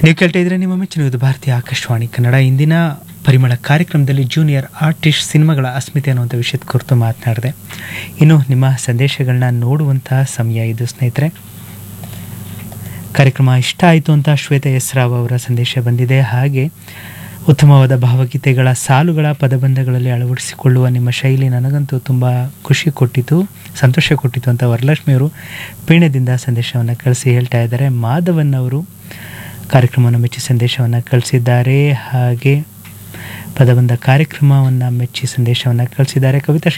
ನೀವು ಕೇಳ್ತಾ ಇದ್ರೆ ನಿಮ್ಮ ಮೆಚ್ಚಿನ ಇದು ಭಾರತೀಯ ಆಕಾಶವಾಣಿ ಕನ್ನಡ ಇಂದಿನ ಪರಿಮಳ ಕಾರ್ಯಕ್ರಮದಲ್ಲಿ ಜೂನಿಯರ್ ಆರ್ಟಿಸ್ಟ್ ಸಿನಿಮಾಗಳ ಅಸ್ಮಿತೆ ಅನ್ನುವಂಥ ವಿಷಯದ ಕುರಿತು ಮಾತನಾಡಿದೆ ಇನ್ನು ನಿಮ್ಮ ಸಂದೇಶಗಳನ್ನ ನೋಡುವಂತಹ ಸಮಯ ಇದು ಸ್ನೇಹಿತರೆ ಕಾರ್ಯಕ್ರಮ ಇಷ್ಟ ಆಯಿತು ಅಂತ ಶ್ವೇತಾ ಎಸ್ ರಾವ್ ಅವರ ಸಂದೇಶ ಬಂದಿದೆ ಹಾಗೆ ಉತ್ತಮವಾದ ಭಾವಗೀತೆಗಳ ಸಾಲುಗಳ ಪದಬಂಧಗಳಲ್ಲಿ ಅಳವಡಿಸಿಕೊಳ್ಳುವ ನಿಮ್ಮ ಶೈಲಿ ನನಗಂತೂ ತುಂಬ ಖುಷಿ ಕೊಟ್ಟಿತು ಸಂತೋಷ ಕೊಟ್ಟಿತು ಅಂತ ವರಲಕ್ಷ್ಮಿಯವರು ಪೀಣ್ಯದಿಂದ ಸಂದೇಶವನ್ನು ಕಳಿಸಿ ಹೇಳ್ತಾ ಇದ್ದಾರೆ ಮಾಧವನ್ ಅವರು ಕಾರ್ಯಕ್ರಮವನ್ನು ಮೆಚ್ಚಿ ಸಂದೇಶವನ್ನು ಕಳಿಸಿದ್ದಾರೆ ಹಾಗೆ ಪದಬಂಧ ಕಾರ್ಯಕ್ರಮವನ್ನು ಮೆಚ್ಚಿ ಸಂದೇಶವನ್ನು ಕಳಿಸಿದ್ದಾರೆ ಕವಿತಾ